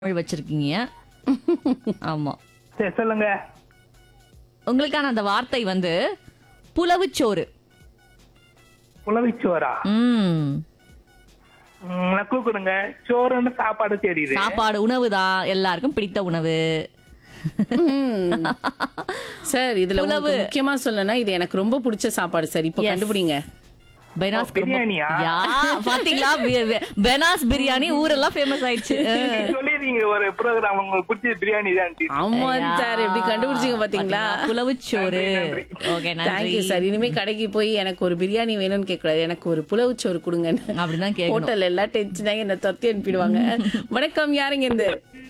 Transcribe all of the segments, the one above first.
தமிழ் வச்சிருக்கீங்க ஆமா சரி சொல்லுங்க உங்களுக்கான அந்த வார்த்தை வந்து புலவுச்சோறு புலவிச்சோரா ம் ம், நான் கூப்பிடுங்க சோறுன்னு சாப்பாடு தெரியுது சாப்பாடு உணவு தான் எல்லாருக்கும் பிடித்த உணவு ம். சார் இதுல உங்களுக்கு முக்கியமா சொல்லணும்னா இது எனக்கு ரொம்ப பிடிச்ச சாப்பாடு சார் இப்போ கண்டுபிடிங்க பெனாஸ் ஓ, பிரியாணியா? யா, பாத்தீங்களா பி- பி- பெனாஸ் பிரியாணி ஊரெல்லாம் ஃபேமஸ் ஆயிடுச்சு சொல்லிருக்கீங்க ஒரு ப்ரோக்ராம் உங்களுக்கு பிடிச்ச பிரியாணி தான் ஆமா சார் எப்படி கண்டுபிடிச்சீங்க பாத்தீங்களா புலவுச்சோறு ஓகே நன்றி தேங்க்யூ சார் இனிமே கடைக்கு போய் எனக்கு ஒரு பிரியாணி வேணும்னு கேட்கக்கூடாது எனக்கு ஒரு புலவுச்சோறு கொடுங்க அப்படிதான் கேட்கணும் ஹோட்டல் எல்லாம் டென்ஷனாக என்ன தொத்தி அனுப்பிடுவாங்க வணக்கம் யாருங்க இருந்து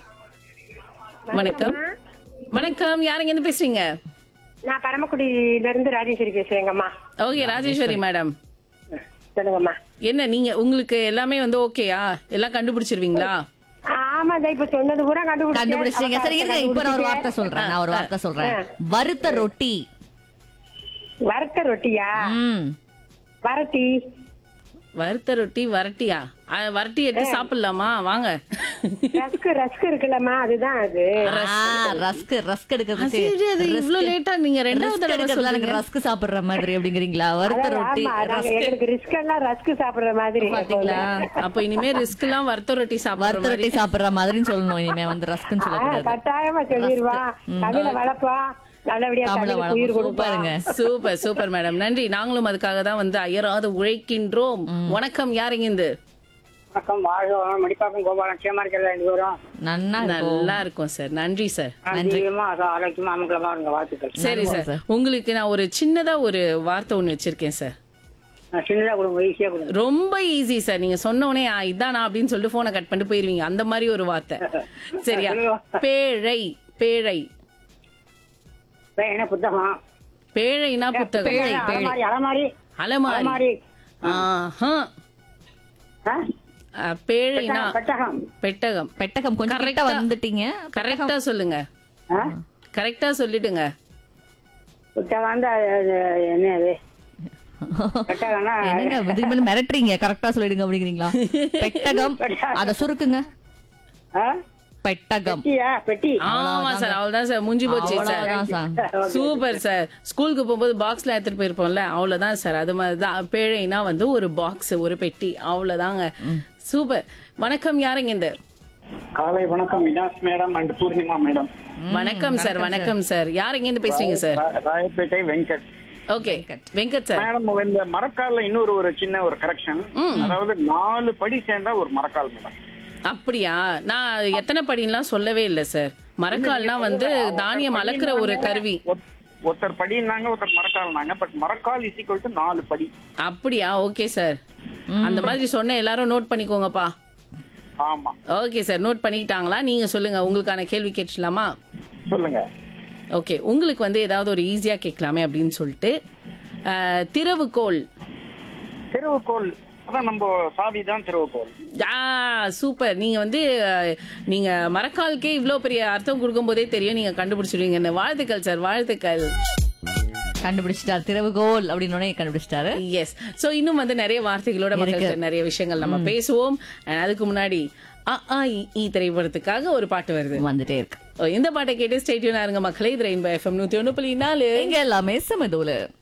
வணக்கம் வணக்கம் யாருங்க இருந்து பேசுறீங்க நான் பரமக்குடியில இருந்து ராஜேஸ்வரி பேசுறேங்கம்மா ஓகே ராஜேஸ்வரி மேடம் சொல்லுங்கம்மா என்ன நீங்க உங்களுக்கு எல்லாமே வந்து ஓகேயா எல்லாம் கண்டுபிடிச்சிருவீங்களா ஆமா தான் இப்ப சொன்னது பூரா கண்டுபிடிச்சேன். கண்டுபிடிச்சீங்க சரி இருங்க இப்ப நான் ஒரு வார்த்தை சொல்றேன் நான் ஒரு வார்த்தை சொல்றேன் வறுத்த ரொட்டி வறுத்த ரொட்டியா ம் வரட்டி வறுத்த ரொட்டி வரட்டியா அஹ், வரட்டி எடுத்து சாப்பிடலாமா வாங்க ரஸ்க் ரஸ்க் இருக்குல்லம்மா அதுதான் அது ரஸ்க் ரஸ்க் எடுக்கிறது சரி, அது இவ்ளோ லேட்டா நீங்க ரெண்டாவது ரஸ்க் தடவை எடுக்கிறதுல எனக்கு ரஸ்க் சாப்பிடுற மாதிரி அப்படிங்கிறீங்களா வறுத்த அதான், ரொட்டி ஆமா நாங்க எங்களுக்கு ரிஸ்க் எல்லாம் ரஸ்க் சாப்பிடுற மாதிரி பாத்தீங்களா அப்ப இனிமே ரிஸ்க் எல்லாம் வறுத்த ரொட்டி சாப்பிடுற வறுத்த மாதிரி ரொட்டி சாப்பிடுற மாதிரின்னு சொல்லணும் இனிமே வந்து ரஸ்க்னு ஆ, சொல்லக்கூடாது கட்டாயமா சொல்லிடுவான் தமிழ வளர்ப்பா நல்லபடியா தமிழ தமிழுக்கு உயிர் வளர்ப்பு கொடுப்பாருங்க சூப்பருங்க சூப்பர் சூப்பர் மேடம் நன்றி நாங்களும் அதுக்காக தான் வந்து அயராது உழைக்கின்றோம் வணக்கம் யாருங்க இந்த வணக்கம் வாழ்க வளம் மடிப்பாக்கம் கோபாலம் சேமா இருக்கிறதா ரெண்டு பேரும் நன்னா இருக்கும் நல்லா இருக்கும் சார் நன்றி சார் அதிகமா ஆரோக்கியமா அமங்கலமா இருங்க வாழ்த்துக்கள் சரி சார் உங்களுக்கு நான் ஒரு சின்னதா ஒரு வார்த்தை ஒண்ணு வச்சிருக்கேன் சார் நான் சின்னதா கொடுங்க ஈஸியா கொடுங்க ரொம்ப ஈஸி சார் நீங்க சொன்ன உடனே "ஆ, இதானா அப்படின்னு சொல்லிட்டு போனை கட் பண்ணிட்டு போயிருவீங்க அந்த மாதிரி ஒரு வார்த்தை சரியா பேழை பேழை இப்ப என்ன புத்தகம் பேழைனா புத்தகம் அலமாரி அலமாரி அலமாரி அலமாரி ஆஹா ஆ? அ, பேழைனா பெட்டகம் பெட்டகம் பெட்டகம் கொஞ்சம் கிட்ட Correct-ஆ- வந்துட்டீங்க கரெக்டா சொல்லுங்க ஆ? கரெக்டா சொல்லிடுங்க புத்தகம் வந்து அது- அது என்ன அது பெட்டகம்னா என்னங்க இதுக்கு மேல மிரட்டுறீங்க கரெக்டா சொல்லிடுங்க அப்படிங்கிறீங்களா பெட்டகம் அத சுருக்குங்க ஆ? பெட்டகம் பெட்டியா பெட்டி ஆமா சார் அவ்வளவுதான் சார் முடிஞ்சு போச்சு சார் அவ்வளவுதான் சார் சூப்பர் சார் ஸ்கூலுக்கு போகும்போது பாக்ஸ்ல எடுத்துட்டு போயிருப்போம்ல அவ்வளவுதான் சார் அது மாதிரி தான் பேழைனா வந்து ஒரு பாக்ஸ் ஒரு பெட்டி அவ்வளவுதாங்க சூப்பர் வணக்கம் யாருங்க இந்த காலை வணக்கம் Vinas madam and Poornima madam வணக்கம் சார் வணக்கம் சார் யாருங்க இருந்து பேசுறீங்க சார் ரா- Royapettah Venkat okay Venkat sir madam இந்த மரக்கால்ல இன்னொரு ஒரு சின்ன ஒரு கரெக்ஷன் அதாவது நாலு படி சேர்ந்தா ஒரு மரக்கால் மேடம் அப்படியா நான் எத்தனை படின்லாம் சொல்லவே இல்லை சார் மரக்கால்னா வந்து தானியம் அளக்குற ஒரு கருவி ஒத்- ஒருத்தர் படினாங்க ஒருத்தர் மரக்கால்னாங்க பட் மரக்கால் இஸ் ஈக்குவல் டு நாலு படி அப்படியா ஓகே சார் அந்த மாதிரி சொன்ன எல்லாரும் நோட் பண்ணிக்கோங்கப்பா ஆமா ஓகே சார் நோட் பண்ணிக்கிட்டாங்களா நீங்க சொல்லுங்க உங்களுக்கான கேள்வி கேட்டுலாமா சொல்லுங்க ஓகே உங்களுக்கு வந்து ஏதாவது ஒரு ஈஸியா கேட்கலாமே அப்படின்னு சொல்லிட்டு அஹ், திறவுகோல் திருவுக்கோள் அதான் நம்ம சாவி தான் திருவுக்கோள் ஆ சூப்பர் நீங்க வந்து அஹ், நீங்க மரக்காலுக்கே இவ்ளோ பெரிய அர்த்தம் கொடுக்கும் போதே தெரியும் நீங்க கண்டுபிடிச்சிருவீங்கன்னு வாழ்த்துக்கள் சார் வாழ்த்துக்கள் கண்டுபிடிச்சிட்டாரு திறவுகோல் அப்படின்னு உடனே கண்டுபிடிச்சிட்டாரு எஸ் சோ இன்னும் வந்து நிறைய வார்த்தைகளோட மக்கள்கிட்ட நிறைய விஷயங்கள் நம்ம பேசுவோம் And அதுக்கு முன்னாடி அ ஆ இ, ஈ திரைப்படத்துக்காக ஒரு பாட்டு வருது வந்துட்டே இருக்கு ஓ, இந்த பாட்டை கேட்டு ஸ்டேட்யூனா இருங்க மக்களே இது ரெயின்போ எஃப்எம் நூத்தி ஒண்ணு புள்ளி நாலு இங்க எல்லாமே சமதூல